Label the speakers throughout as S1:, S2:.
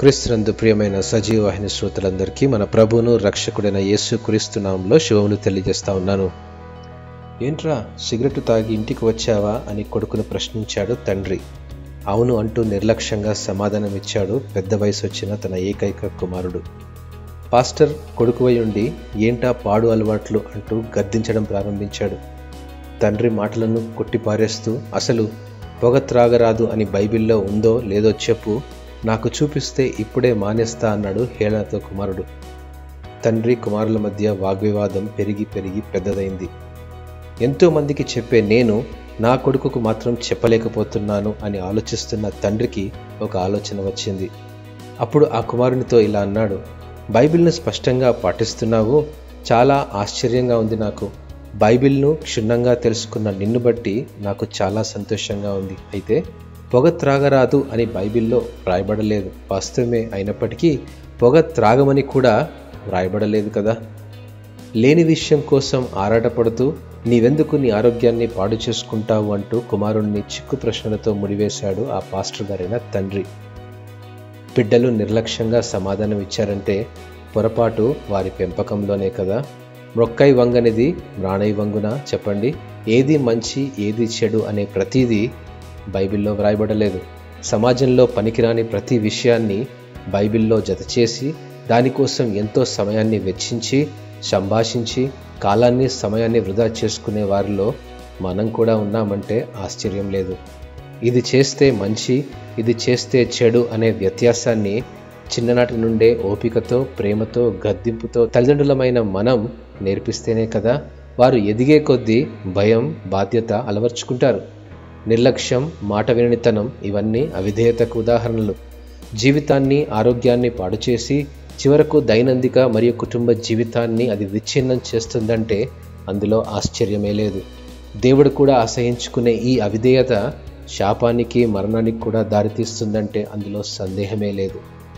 S1: క్రీస్తునందు ప్రియమైన సజీవ వాహిని శ్రోతలందరికీ మన ప్రభువును రక్షకుడైన యేసు క్రీస్తు నామంలో శుభములు తెలియజేస్తా ఉన్నాను ఏంట్రా సిగరెట్ తాగి ఇంటికి వచ్చావా అని కొడుకును ప్రశ్నించాడు తండ్రి అవును అంటూ నిర్లక్ష్యంగా సమాధానం ఇచ్చాడు పెద్ద వయసు వచ్చిన తన ఏకైక కుమారుడు పాస్టర్ కొడుకువై ఉండి ఏంటా పాడు అలవాట్లు అంటూ గద్దించడం ప్రారంభించాడు తండ్రి మాటలను కొట్టిపారేస్తూ అసలు పొగ త్రాగరాదు అని బైబిల్లో ఉందో లేదో చెప్పు నాకు చూపిస్తే ఇప్పుడే మానేస్తా అన్నాడు హేళనతో కుమారుడు తండ్రి కుమారుల మధ్య వాగ్వివాదం పెరిగి పెరిగి పెద్దదైంది ఎంతో మందికి చెప్పే నేను నా కొడుకుకు మాత్రం చెప్పలేకపోతున్నాను అని ఆలోచిస్తున్న తండ్రికి ఒక ఆలోచన వచ్చింది అప్పుడు ఆ కుమారునితో ఇలా అన్నాడు బైబిల్ను స్పష్టంగా పాటిస్తున్నావు చాలా ఆశ్చర్యంగా ఉంది నాకు బైబిల్ను క్షుణ్ణంగా తెలుసుకున్న నిన్ను బట్టి నాకు చాలా సంతోషంగా ఉంది అయితే పొగ త్రాగరాదు అని బైబిల్లో వ్రాయబడలేదు వాస్తవమే అయినప్పటికీ పొగ త్రాగమని కూడా వ్రాయబడలేదు కదా లేని విషయం కోసం ఆరాటపడుతూ నీవెందుకు నీ ఆరోగ్యాన్ని పాడు చేసుకుంటావు అంటూ కుమారుణ్ణి చిక్కు ప్రశ్నలతో ముడివేశాడు ఆ పాస్టర్ గారైన తండ్రి బిడ్డలు నిర్లక్ష్యంగా సమాధానం ఇచ్చారంటే పొరపాటు వారి పెంపకంలోనే కదా మొక్కై వంగనిది మ్రాణై వంగున చెప్పండి ఏది మంచి ఏది చెడు అనే ప్రతిదీ బైబిల్లో వ్రాయబడలేదు సమాజంలో పనికిరాని ప్రతి విషయాన్ని బైబిల్లో జతచేసి దానికోసం ఎంతో సమయాన్ని వెచ్చించి సంభాషించి కాలాన్ని సమయాన్ని వృధా చేసుకునే వారిలో మనం కూడా ఉన్నామంటే ఆశ్చర్యం లేదు ఇది చేస్తే మంచి ఇది చేస్తే చెడు అనే వ్యత్యాసాన్ని చిన్ననాటి నుండే ఓపికతో ప్రేమతో గద్దింపుతో తల్లిదండ్రులమైన మనం నేర్పిస్తేనే కదా వారు ఎదిగే కొద్దీ భయం బాధ్యత అలవర్చుకుంటారు నిర్లక్ష్యం మాట విననితనం ఇవన్నీ అవిధేయతకు ఉదాహరణలు జీవితాన్ని ఆరోగ్యాన్ని పాడు చేసి చివరకు దైనందిక మరియు కుటుంబ జీవితాన్ని అది విచ్ఛిన్నం చేస్తుందంటే అందులో ఆశ్చర్యమే లేదు దేవుడు కూడా అసహించుకునే ఈ అవిధేయత శాపానికి మరణానికి కూడా దారితీస్తుందంటే అందులో సందేహమే లేదు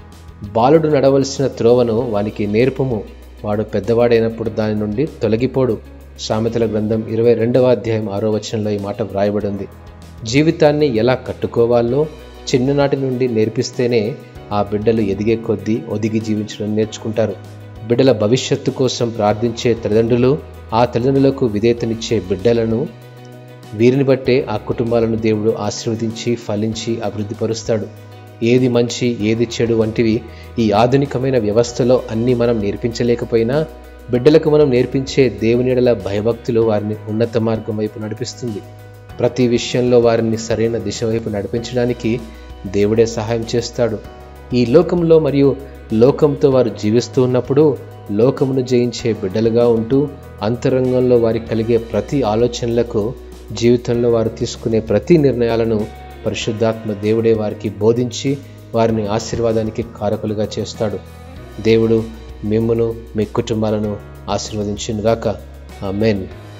S1: బాలుడు నడవలసిన త్రోవను వానికి నేర్పము వాడు పెద్దవాడైనప్పుడు దాని నుండి తొలగిపోడు సామెతల గ్రంథం ఇరవై రెండవ అధ్యాయం ఆరో వచనంలో ఈ మాట వ్రాయబడింది జీవితాన్ని ఎలా కట్టుకోవాలో చిన్ననాటి నుండి నేర్పిస్తేనే ఆ బిడ్డలు ఎదిగే కొద్దీ ఒదిగి జీవించడం నేర్చుకుంటారు బిడ్డల భవిష్యత్తు కోసం ప్రార్థించే తల్లిదండ్రులు ఆ తల్లిదండ్రులకు విధేయతనిచ్చే బిడ్డలను వీరిని బట్టే ఆ కుటుంబాలను దేవుడు ఆశీర్వదించి ఫలించి అభివృద్ధిపరుస్తాడు ఏది మంచి ఏది చెడు వంటివి ఈ ఆధునికమైన వ్యవస్థలో అన్నీ మనం నేర్పించలేకపోయినా బిడ్డలకు మనం నేర్పించే దేవునిడల భయభక్తులు వారిని ఉన్నత మార్గం వైపు నడిపిస్తుంది ప్రతి విషయంలో వారిని సరైన దిశ వైపు నడిపించడానికి దేవుడే సహాయం చేస్తాడు ఈ లోకంలో మరియు లోకంతో వారు జీవిస్తూ ఉన్నప్పుడు లోకమును జయించే బిడ్డలుగా ఉంటూ అంతరంగంలో వారికి కలిగే ప్రతి ఆలోచనలకు జీవితంలో వారు తీసుకునే ప్రతి నిర్ణయాలను పరిశుద్ధాత్మ దేవుడే వారికి బోధించి వారిని ఆశీర్వాదానికి కారకులుగా చేస్తాడు దేవుడు మిమ్మును మీ కుటుంబాలను ఆశీర్వదించునుగాక ఆ మెన్